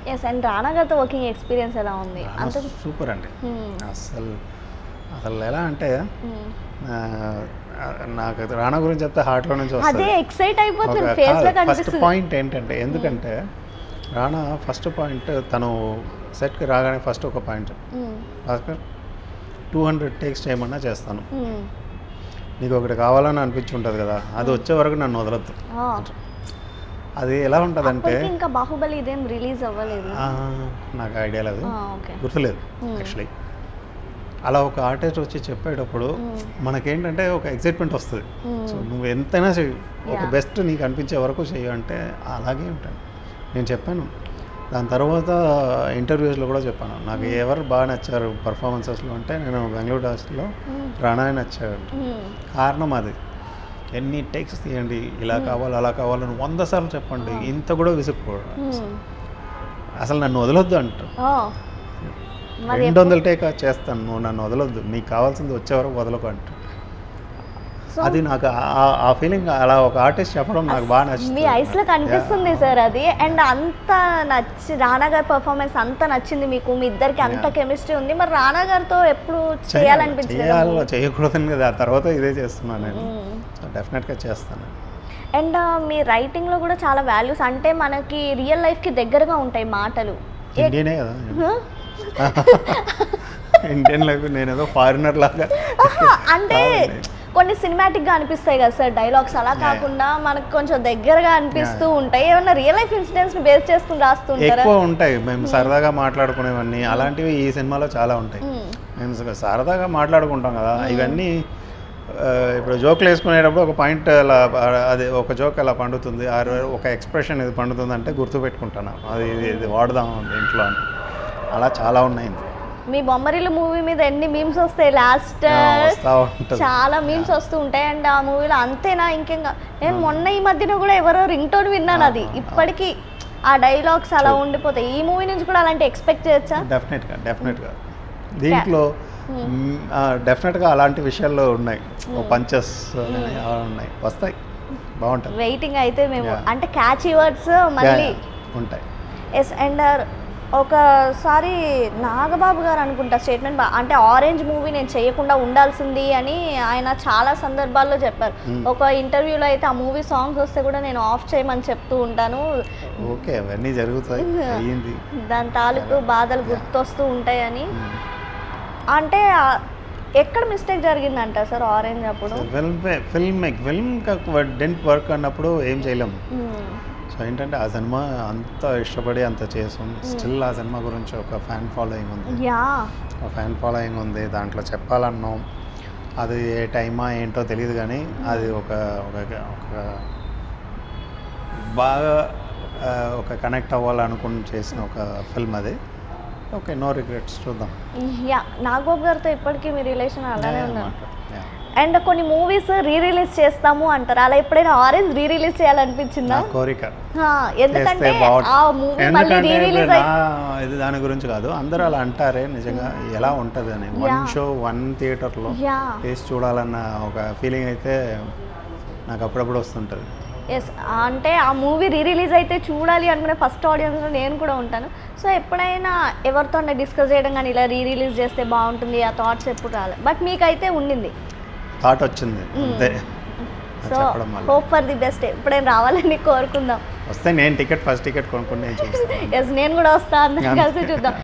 Yes and రానా గారితో working experience ఎలా ఉంది అంత సూపర్ అండి Hmm. అసలు అసలు ఎలా అంటే Hmm. ఆ, నాకు రాణా గురించి చెప్తే హార్ట్లో నుంచి అదే వస్తుంది ఎక్సైట్ అయిపోతుంది ఫేస్ లో ఫస్ట్ కనిపిస్తుంది పాయింట్ ఏంటంటే ఎందుకంటే రాణా ఫస్ట్ పాయింట్ తను సెట్కి రాగానే ఫస్ట్ ఒక point Hmm. Bhaskar two hundred takes చేయమన్నా చేస్తాను Hmm. నీకు ఒకటి కావాలని అనిపించి ఉంటుంది కదా అది వచ్చే వరకు నన్ను వదలద్దు Ah. అది ఎలా ఉంటుందంటే అప్పటికి ఇంకా బాహుబలి ఇదేం రిలీజ్ అవ్వలేదు ఆ, నాకు ఐడియా లేదు ఓకే గుర్తులేదు యాక్చువల్లీ అలా ఒక ఆర్టిస్ట్ వచ్చి చెప్పేటప్పుడు మనకేంటంటే ఒక ఎగ్జైట్మెంట్ వస్తుంది సో నువ్వు ఎంతైనా చెయ్యి ఒక Yeah. బెస్ట్ నీకు అనిపించే వరకు చెయ్యి అంటే అలాగే ఉంటాను నేను చెప్పాను దాని తర్వాత ఇంటర్వ్యూస్లో కూడా చెప్పాను నాకు ఎవరు బాగా నచ్చారు పర్ఫార్మెన్సెస్లో అంటే నేను బెంగళూరు డాస్లో రాణా నచ్చాడు కారణం అది ఎన్ని టేక్స్ తీయండి ఇలా కావాలి అలా కావాలని వంద సార్లు చెప్పండి ఇంత కూడా విసుక్కోడు అసలు నన్ను వదలొద్దు అంటారు మరి రెండు వందల టేక్ చేస్తాను నువ్వు నన్ను వదలొద్దు నీకు కావాల్సింది వచ్చే వరకు వదలకు అంటారు సో అది నాకు ఆ- ఆ ఫీలింగ్ అలా ఒక ఆర్టిస్ట్ చెప్పడం నాకు బాగా నచ్చింది మీ ఐస్ లో కనిపిస్తుంది సార్ అది అండ్ అంత నచ్చి రానా గారి పర్ఫార్మెన్స్ అంత నచ్చింది మీకు మీ ఇద్దరికి అంత కెమిస్ట్రీ ఉంది మరి రానా గారితో ఎప్పుడు చేయాలనిపించలేదు చేయాలి చేయకూడదని కదా ఆ తర్వాత ఇదే చేస్తున్నాను నేను సో డెఫినెట్గా చేస్తాను అండ్ మీ రైటింగ్ లో కూడా చాలా వాల్యూస్ అంటే మనకి రియల్ లైఫ్ కి దగ్గరగా ఉంటాయి మాటలు ఇండియనే కదా ఇండియన్ లైఫ్ నేను ఏదో ఫారినర్ లాగా ఆహా, అంటే కొన్ని సినిమాటిక్ గా అనిపిస్తాయి కదా సార్ డైలాగ్స్ అలా కాకుండా మనకు కొంచెం దగ్గరగా అనిపిస్తూ ఉంటాయి ఏమన్నా రియల్ లైఫ్ ఇన్సిడెంట్స్ ని బేస్ చేసుకుని రాస్తుంటారా ఎక్కువ ఉంటాయి మేము సరదాగా మాట్లాడుకునేవన్నీ అలాంటివి ఈ సినిమాలో చాలా ఉంటాయి మ్మ్. మేము స- సరదాగా మాట్లాడుకుంటాం కదా ఇవన్నీ ఆ, ఇప్పుడు జోక్లు వేసుకునేటప్పుడు ఒక పాయింట్ అలా ఆ, అది ఒక జోక్ అలా పండుతుంది ఆరు ఒక ఎక్స్ప్రెషన్ ఇది పండుతుంది అంటే గుర్తుపెట్టుకుంటాను అది ఇది ఇది వాడదాం ఇంట్లో అని అలా చాలా ఉన్నాయి మీ బొమ్మరిల్లు మూవీ మీద ఎన్ని మీమ్స్ వస్తాయి లాస్ట్ ఆ, వస్తా ఉంటుంది చాలా మీమ్స్ వస్తూ ఉంటాయి అండ్ ఆ మూవీలో అంతేనా ఇంకేంగా నేను మొన్న ఈ మధ్యన కూడా ఎవరో రింగ్ టోన్ విన్నాను అది ఇప్పటికీ ఆ డైలాగ్స్ అలా ఉండిపోతాయి ఈ మూవీ నుంచి కూడా అలాంటి ఎక్స్పెక్ట్ చేయొచ్చా డెఫినెట్గా డెఫినెట్గా దీంట్లో డెఫినెట్గా అలాంటి విషయాల్లో ఉన్నాయి ఓ పంచెస్ అలా ఉన్నాయి వస్తాయి బాగుంటుంది వెయిటింగ్ అయితే మేము Yeah. అంటే క్యాచీ వర్డ్స్ మళ్ళీ ఉంటాయి ఎస్ అండ్ ఒకసారి నాగబాబు గారు అనుకుంటా స్టేట్మెంట్ అంటే ఆరెంజ్ మూవీ నేను చేయకుండా ఉండాల్సింది అని ఆయన చాలా సందర్భాల్లో చెప్పారు ఒక ఇంటర్వ్యూలో అయితే ఆ మూవీ సాంగ్స్ వస్తే కూడా నేను ఆఫ్ చేయమని చెప్తూ ఉంటాను ఓకే అవన్నీ జరుగుతాయి అయ్యింది దాని తాలూకు బాధలు గుర్తొస్తూ ఉంటాయని అంటే ఆ, ఎక్కడ మిస్టేక్ జరిగిందంట సార్ ఆరెంజ్ అప్పుడు ఫిల్మ్ ఫిల్మ్ ఫిల్మ్ డెంట్ వర్క్ అన్నప్పుడు ఏం చేయలేం సో ఏంటంటే ఆ సినిమా అంత ఇష్టపడి అంత చేసాం స్టిల్ ఆ సినిమా గురించి ఒక ఫ్యాన్ ఫాలోయింగ్ ఉంది యా ఒక ఫ్యాన్ ఫాలోయింగ్ ఉంది దాంట్లో చెప్పాలన్నాం అది ఏ టైమా ఏంటో తెలియదు కానీ అది ఒక ఒక ఒక బాగా ఆ, ఒక కనెక్ట్ అవ్వాలనుకుని చేసిన ఒక ఫిల్మ్ అది ఓకే నో రిగ్రెట్స్ చూద్దాం యా నాగబాబు గారితో ఇప్పటికీ మీ రిలేషన్ అలానే ఉన్నారు Yeah. అండ్ కొన్ని మూవీస్ రీ రిలీజ్ చేస్తాము అంటారు అలా ఎప్పుడైనా ఆరెంజ్ రీ రిలీజ్ నా చేయాలనిపించిందా కోరిక హా, ఎందుకంటే చేస్తే బాగుంటుంది. ఆ మూవీ మళ్ళీ ఎందుకంటే రీ ఇప్పుడు రిలీజ్ నా ఇది దాని గురించి కాదు అందరూ అలా అంటారే నిజంగా ఎలా ఉంటుంది అని వన్ Yeah. షో వన్ థియేటర్లో యా వేసి చూడాలన్న ఒక ఫీలింగ్ అయితే నాకు అప్పుడప్పుడు వస్తుంటుంది ఎస్ అంటే ఆ మూవీ రీ రిలీజ్ అయితే చూడాలి అనుకునే ఫస్ట్ ఆడియన్స్లో నేను కూడా ఉంటాను సో ఎప్పుడైనా ఎవరితో డిస్కస్ చేయడం కానీ ఇలా రీ రిలీజ్ చేస్తే బాగుంటుంది ఆ థాట్స్ ఎప్పుడు రాలేదు బట్ మీకైతే ఉండింది థాట్ వచ్చింది అంతే సో చెప్పడం వల్ల హోప్ ఫర్ ది బెస్ట్ ఎప్పుడైనా రావాలని కోరుకుందాం వస్తే నేను టికెట్ ఫస్ట్ టికెట్ కొనుక్కుని నేను చూస్తాను ఎస్ నేను కూడా వస్తా అందరం అంతే. కలిసి చూద్దాం